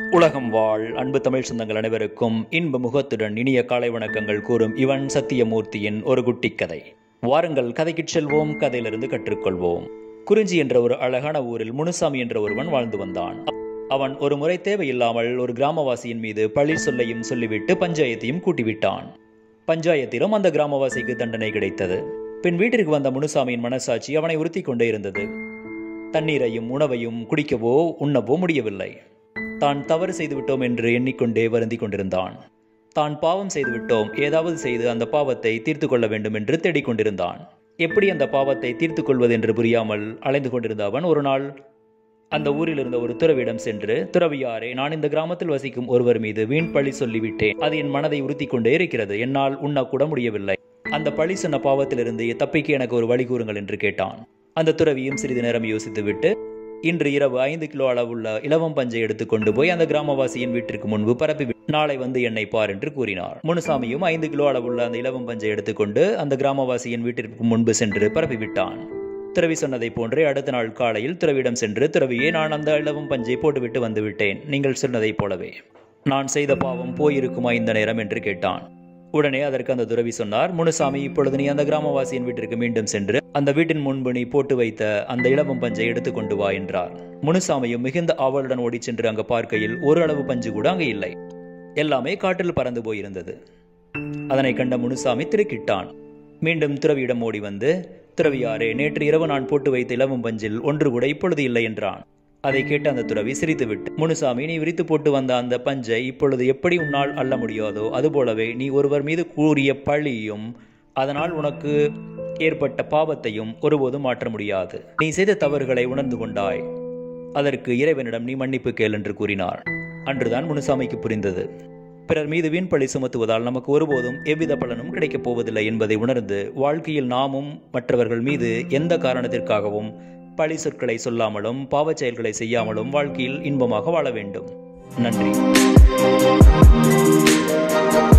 உலகம் வாழ் அன்பு தமிழ் சொந்தங்கள் அனைவருக்கும் இன்ப முகத்துடன் இனிய காலை வணக்கங்கள் கூறும் இவன் சத்தியமூர்த்தியின் ஒரு குட்டி கதை வாருங்கள் கதைக்குச் செல்வோம் கதையிலிருந்து கற்றுக்கொள்வோம் குறிஞ்சி என்ற ஒரு அழகான ஊரில் முனுசாமி என்ற ஒருவன் வாழ்ந்து வந்தான் அவன் ஒரு முறை தேவையில்லாமல் ஒரு கிராமவாசியின் மீது பழி சொல்லையும் சொல்லிவிட்டு பஞ்சாயத்தையும் கூட்டிவிட்டான் பஞ்சாயத்திலும் அந்த கிராமவாசிக்கு தண்டனை கிடைத்தது பின் வீட்டிற்கு வந்த முனுசாமியின் மனசாட்சி அவனை உறுத்தி கொண்டே இருந்தது தண்ணீரையும் உணவையும் குடிக்கவோ உண்ணவோ முடியவில்லை தான் தவறு செய்துவிட்டோம் என்று எண்ணிக்கொண்டே வருந்திக் கொண்டிருந்தான் தான் பாவம் செய்துவிட்டோம் ஏதாவது செய்து அந்த பாவத்தை தீர்த்து கொள்ள வேண்டும் என்று தேடிக்கொண்டிருந்தான் எப்படி அந்த பாவத்தை தீர்த்து கொள்வது என்று புரியாமல் அலைந்து கொண்டிருந்த அவன் ஒரு நாள் அந்த ஊரில் இருந்த ஒரு துறவியிடம் சென்று துறவியாரே நான் இந்த கிராமத்தில் வசிக்கும் ஒருவர் மீது வீண் பழி சொல்லிவிட்டேன் அது என் மனதை உறுத்தி கொண்டே இருக்கிறது என்னால் உண்ணக்கூட முடியவில்லை அந்த பழி சொன்ன பாவத்திலிருந்து தப்பிக்க எனக்கு ஒரு வழி கூறுங்கள் என்று கேட்டான் அந்த துறவியும் சிறிது நேரம் யோசித்துவிட்டு இன்று இரவு ஐந்து கிலோ அளவுள்ள இலவம் பஞ்சை எடுத்துக் கொண்டு போய் அந்த கிராமவாசியின் வீட்டிற்கு முன்பு பரப்பி நாளை வந்து என்னை பார் என்று கூறினார் முனுசாமியும் ஐந்து கிலோ அளவுள்ள அந்த இலவம் பஞ்சை எடுத்துக்கொண்டு அந்த கிராமவாசியின் வீட்டிற்கு முன்பு சென்று பரப்பிவிட்டான் துறவி சொன்னதை போன்றே அடுத்த நாள் காலையில் துறவியிடம் சென்று துறவியே நான் அந்த இலவம் பஞ்சை போட்டுவிட்டு வந்து விட்டேன் நீங்கள் சொன்னதைப் போலவே நான் செய்த பாவம் போயிருக்குமா இந்த நேரம் என்று கேட்டான் உடனே அதற்கு அந்த துறவி சொன்னார் முனுசாமி இப்பொழுது நீ அந்த கிராமவாசியின் வீட்டிற்கு மீண்டும் சென்று அந்த வீட்டின் முன்பு நீ போட்டு வைத்த அந்த இலவம் பஞ்சை எடுத்துக்கொண்டு வா என்றார் முனுசாமியும் மிகுந்த ஆவலுடன் ஓடிச் சென்று அங்கு பார்க்கையில் ஒரு அளவு பஞ்சு கூட அங்கு இல்லை எல்லாமே காற்றில் பறந்து போயிருந்தது அதனை கண்ட முனுசாமி திடுக்கிட்டான் மீண்டும் துறவியிடம் ஓடி வந்து துறவியாரே நேற்று இரவு நான் போட்டு வைத்த இலவம் பஞ்சில் ஒன்று கூட இப்பொழுது இல்லை என்றான் அதை கேட்ட அந்த துறவி சிரித்துவிட்டு முனுசாமி நீ விரித்து போட்டு வந்த அந்த பஞ்சை இப்பொழுது எப்படி உன்னால் அள்ள முடியாதோ அதுபோலவே நீ ஒருவர் மீது கூறிய பழியும் அதனால் உனக்கு ஏற்பட்ட பாவத்தையும் ஒருபோதும் மாற்ற முடியாது நீ செய்த தவறுகளை உணர்ந்து கொண்டாய் அதற்கு இறைவனிடம் நீ மன்னிப்பு கேள் என்று கூறினார் அன்றுதான் முனுசாமிக்கு புரிந்தது பிறர் மீது வீண் பழி சுமத்துவதால் நமக்கு ஒருபோதும் எவ்வித பலனும் கிடைக்கப் போவதில்லை என்பதை உணர்ந்து வாழ்க்கையில் நாமும் மற்றவர்கள் மீது எந்த காரணத்திற்காகவும் பழி சொற்களை சொல்லாமலும் பாவச் செயல்களை செய்யாமலும் வாழ்க்கையில் இன்பமாக வாழ வேண்டும் நன்றி